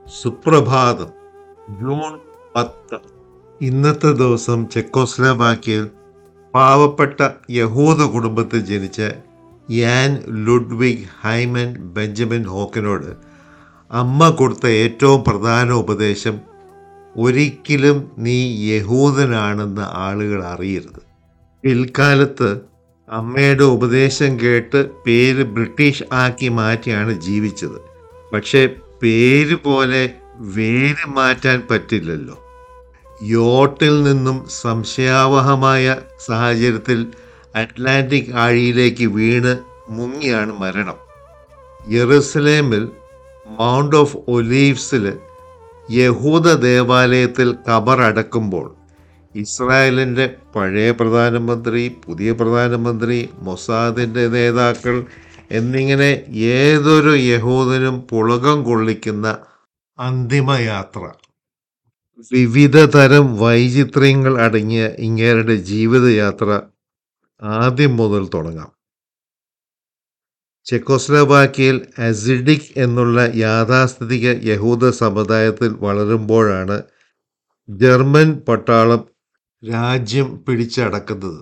സുപ്രഭാതം ജൂൺ പത്ത് ഇന്നത്തെ ദിവസം ചെക്കോസ്ലോവാക്യയിൽ പാവപ്പെട്ട യഹൂദ കുടുംബത്തിൽ ജനിച്ച യാൻ ലുഡ്വിഗ് ഹൈമൻ ബെഞ്ചമിൻ ഹോക്കിനോട് അമ്മ കൊടുത്ത ഏറ്റവും പ്രധാന ഉപദേശം ഒരിക്കലും നീ യഹൂദനാണെന്ന് ആളുകൾ അറിയരുത് പിൽക്കാലത്ത് അമ്മയുടെ ഉപദേശം കേട്ട് പേര് ബ്രിട്ടീഷ് ആക്കി മാറ്റിയാണ് ജീവിച്ചത് പക്ഷേ പേര് പോലെ വേര് മാറ്റാൻ പറ്റില്ലല്ലോ യോട്ടിൽ നിന്നും സംശയാവഹമായ സാഹചര്യത്തിൽ അറ്റ്ലാന്റിക് ആഴിയിലേക്ക് വീണ് മുങ്ങിയാണ് മരണം യെറുസലേമിൽ മൗണ്ട് ഓഫ് ഒലീവ്സിൽ യഹൂദ ദേവാലയത്തിൽ ഖബർ അടക്കുമ്പോൾ ഇസ്രായേലിൻ്റെ പഴയ പ്രധാനമന്ത്രി പുതിയ പ്രധാനമന്ത്രി മൊസാദിൻ്റെ നേതാക്കൾ എന്നിങ്ങനെ ഏതൊരു യഹൂദനും പുളകം കൊള്ളിക്കുന്ന അന്തിമയാത്ര വിവിധ തരം വൈചിത്ര്യങ്ങൾ അടങ്ങിയ ഇങ്ങേരുടെ ജീവിതയാത്ര ആദ്യം മുതൽ തുടങ്ങാം ചെക്കോസ്ലോവാക്യയിൽ അസിഡിക് എന്നുള്ള യാഥാസ്ഥിതിക യഹൂദ സമുദായത്തിൽ വളരുമ്പോഴാണ് ജർമ്മൻ പട്ടാളം രാജ്യം പിടിച്ചടക്കുന്നത്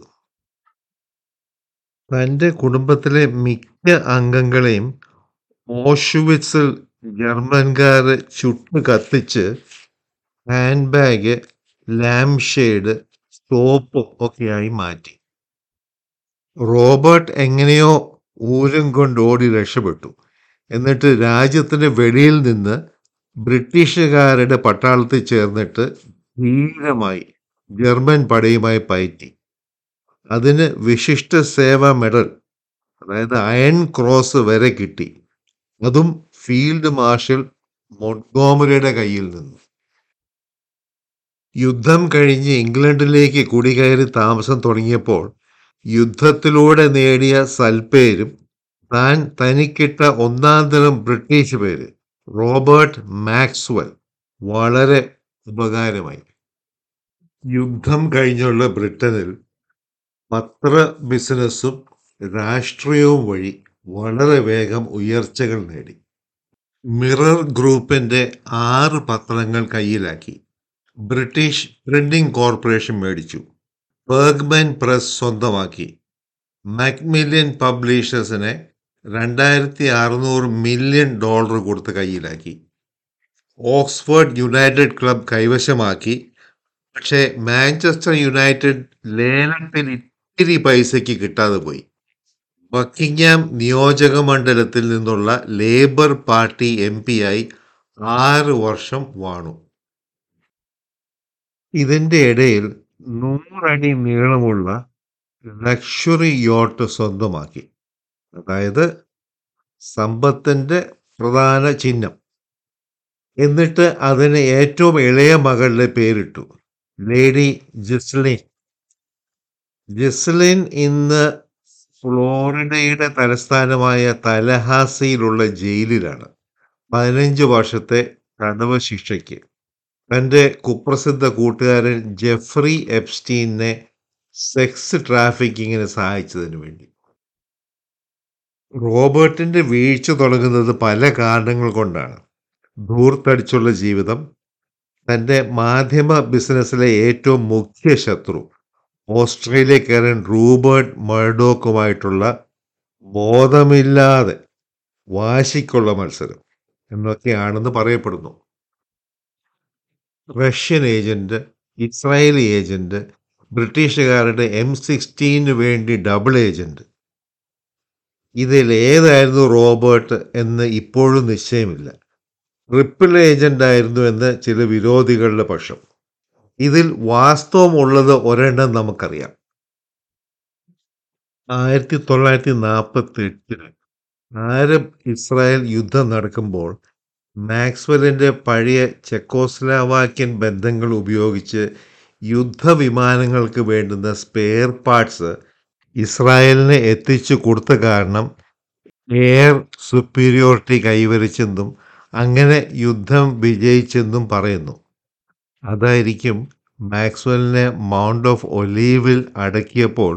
തൻ്റെ കുടുംബത്തിലെ മിക്ക അംഗങ്ങളെയും ഓഷുവിറ്റ്സിൽ ജർമ്മൻകാർ ചുട്ട് കത്തിച്ച് hand bag lamp shade soap ഒക്കെയായി മാറ്റി റോബർട്ട് എങ്ങനെയോ ഊരും കൊണ്ട് ഓടി രക്ഷപ്പെട്ടു എന്നിട്ട് രാജ്യത്തിന് വെളിയിൽ നിന്ന് ബ്രിട്ടീഷുകാരുടെ പട്ടാളത്തിൽ ചേർന്നിട്ട് ധീരമായി ജർമ്മൻ പടയുമായി പയറ്റി അതിന് വിശിഷ്ട സേവാ മെഡൽ അതായത് അയൺ ക്രോസ് വരെ കിട്ടി അതും ഫീൽഡ് മാർഷൽ മൊഡ്ഗോമറിയുടെ കയ്യിൽ നിന്ന് യുദ്ധം കഴിഞ്ഞ് ഇംഗ്ലണ്ടിലേക്ക് കുടികയറി താമസം തുടങ്ങിയപ്പോൾ യുദ്ധത്തിലൂടെ നേടിയ സൽപ്പേരും താൻ തനിക്കിട്ട ഒന്നാം തരം ബ്രിട്ടീഷ് പേര് റോബർട്ട് മാക്സ്വൽ വളരെ ഉപകാരമായി യുദ്ധം കഴിഞ്ഞുള്ള ബ്രിട്ടനിൽ പത്ര ബിസിനസ്സും രാഷ്ട്രീയവും വഴി വളരെ വേഗം ഉയർച്ചകൾ നേടി മിറർ ഗ്രൂപ്പിന്റെ ആറ് പത്രങ്ങൾ കയ്യിലാക്കി ബ്രിട്ടീഷ് പ്രിന്റിംഗ് കോർപ്പറേഷൻ മേടിച്ചു ബർഗ്മൻ പ്രസ് സ്വന്തമാക്കി മാക്മില്യൻ പബ്ലിഷേഴ്സിനെ രണ്ടായിരത്തി അറുന്നൂറ് മില്യൺ ഡോളർ കൊടുത്ത് കയ്യിലാക്കി ഓക്സ്ഫോർഡ് യുണൈറ്റഡ് ക്ലബ് കൈവശമാക്കി പക്ഷേ മാഞ്ചസ്റ്റർ യുണൈറ്റഡ് ലേലത്തിൽ ഇത്തിരി പൈസയ്ക്ക് കിട്ടാതെ പോയി ബക്കിംഗ്ഹാം നിയോജക മണ്ഡലത്തിൽ നിന്നുള്ള ലേബർ പാർട്ടി എം ആയി ആറ് വർഷം വാണു ഇതിൻ്റെ ഇടയിൽ നൂറടി നീളമുള്ള ലക്ഷറി യോട്ട് സ്വന്തമാക്കി അതായത് സമ്പത്തിൻ്റെ പ്രധാന ചിഹ്നം എന്നിട്ട് അതിന് ഏറ്റവും ഇളയ മകളുടെ പേരിട്ടു ലേഡി ജിസ്ലിൻ ജിസ്ലിൻ ഇന്ന് ഫ്ലോറിഡയുടെ തലസ്ഥാനമായ തലഹാസിയിലുള്ള ജയിലിലാണ് പതിനഞ്ച് വർഷത്തെ തടവ് ശിക്ഷയ്ക്ക് തൻ്റെ കുപ്രസിദ്ധ കൂട്ടുകാരൻ ജെഫ്രി എപ്സ്റ്റീനെ സെക്സ് ട്രാഫിക്കിങ്ങിന് സഹായിച്ചതിന് വേണ്ടി റോബർട്ടിന്റെ വീഴ്ച തുടങ്ങുന്നത് പല കാരണങ്ങൾ കൊണ്ടാണ് ധൂർത്തടിച്ചുള്ള ജീവിതം തൻ്റെ മാധ്യമ ബിസിനസ്സിലെ ഏറ്റവും മുഖ്യ ശത്രു ഓസ്ട്രേലിയക്കാരൻ റൂബർട്ട് മർഡോക്കുമായിട്ടുള്ള ബോധമില്ലാതെ വാശിക്കുള്ള മത്സരം എന്നൊക്കെയാണെന്ന് പറയപ്പെടുന്നു റഷ്യൻ ഏജന്റ് ഇസ്രായേലി ഏജന്റ് ബ്രിട്ടീഷുകാരുടെ എം സിക്സ്റ്റീന് വേണ്ടി ഡബിൾ ഏജന്റ് ഇതിൽ ഏതായിരുന്നു റോബർട്ട് എന്ന് ഇപ്പോഴും നിശ്ചയമില്ല ട്രിപ്പിൾ ഏജന്റ് ആയിരുന്നു എന്ന് ചില വിരോധികളുടെ പക്ഷം ഇതിൽ വാസ്തവമുള്ളത് ഒരെണ്ണം നമുക്കറിയാം ആയിരത്തി തൊള്ളായിരത്തി നാൽപ്പത്തി എട്ടില് ആരബ് ഇസ്രായേൽ യുദ്ധം നടക്കുമ്പോൾ മാക്സ്വലിൻ്റെ പഴയ ചെക്കോസ്ലാവാക്യൻ ബന്ധങ്ങൾ ഉപയോഗിച്ച് യുദ്ധവിമാനങ്ങൾക്ക് വേണ്ടുന്ന സ്പെയർ പാർട്സ് ഇസ്രായേലിന് എത്തിച്ചു കൊടുത്ത കാരണം എയർ സുപ്പീരിയോറിറ്റി കൈവരിച്ചെന്നും അങ്ങനെ യുദ്ധം വിജയിച്ചെന്നും പറയുന്നു അതായിരിക്കും മാക്സ്വലിനെ മൗണ്ട് ഓഫ് ഒലീവിൽ അടക്കിയപ്പോൾ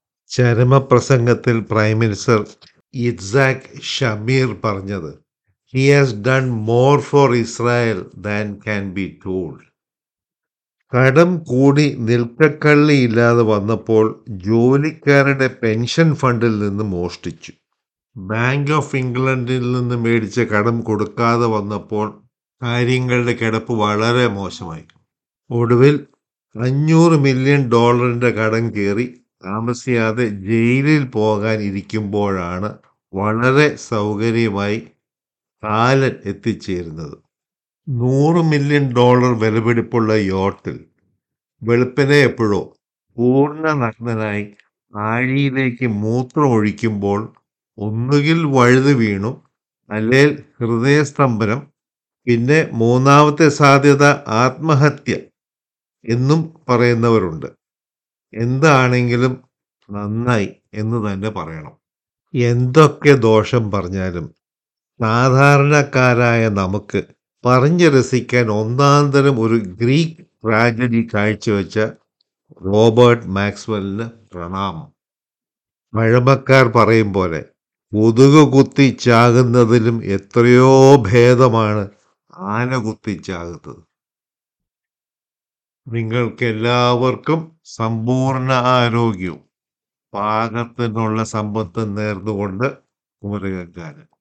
ചരമപ്രസംഗത്തിൽ പ്രൈം മിനിസ്റ്റർ ഇറ്റ്സാക് ഷമീർ പറഞ്ഞത് he has done more for Israel than can be told കടം കൂടി നിൽക്കക്കള്ളി ഇല്ലാതെ വന്നപ്പോൾ ജോലിക്കാരുടെ പെൻഷൻ ഫണ്ടിൽ നിന്ന് മോഷ്ടിച്ചു ബാങ്ക് ഓഫ് ഇംഗ്ലണ്ടിൽ നിന്ന് മേടിച്ച കടം കൊടുക്കാതെ വന്നപ്പോൾ കാര്യങ്ങളുടെ കിടപ്പ് വളരെ മോശമായി ഒടുവിൽ അഞ്ഞൂറ് മില്യൺ ഡോളറിന്റെ കടം കയറി താമസിയാതെ ജയിലിൽ പോകാൻ ഇരിക്കുമ്പോഴാണ് വളരെ സൗകര്യമായി കാലൻ എത്തിച്ചേരുന്നത് നൂറ് മില്യൺ ഡോളർ വിലപിടിപ്പുള്ള യോട്ടിൽ വെളുപ്പിനെ എപ്പോഴോ പൂർണ്ണ നഗ്നനായി ആഴിയിലേക്ക് മൂത്രം ഒഴിക്കുമ്പോൾ ഒന്നുകിൽ വഴുതു വീണു അല്ലെങ്കിൽ ഹൃദയസ്തംഭനം പിന്നെ മൂന്നാമത്തെ സാധ്യത ആത്മഹത്യ എന്നും പറയുന്നവരുണ്ട് എന്താണെങ്കിലും നന്നായി എന്ന് തന്നെ പറയണം എന്തൊക്കെ ദോഷം പറഞ്ഞാലും സാധാരണക്കാരായ നമുക്ക് പറഞ്ഞു രസിക്കാൻ ഒന്നാന്തരം ഒരു ഗ്രീക്ക് ട്രാജഡി കാഴ്ചവെച്ച റോബർട്ട് മാക്സ്വെലിന് പ്രണാമം പഴമക്കാർ പറയും പോലെ കൊതുക് കുത്തി ചാകുന്നതിലും എത്രയോ ഭേദമാണ് ആന കുത്തി ചാകുന്നത് നിങ്ങൾക്കെല്ലാവർക്കും സമ്പൂർണ്ണ ആരോഗ്യവും പാകത്തിനുള്ള സമ്പത്തും നേർന്നുകൊണ്ട് കുമരകക്കാരൻ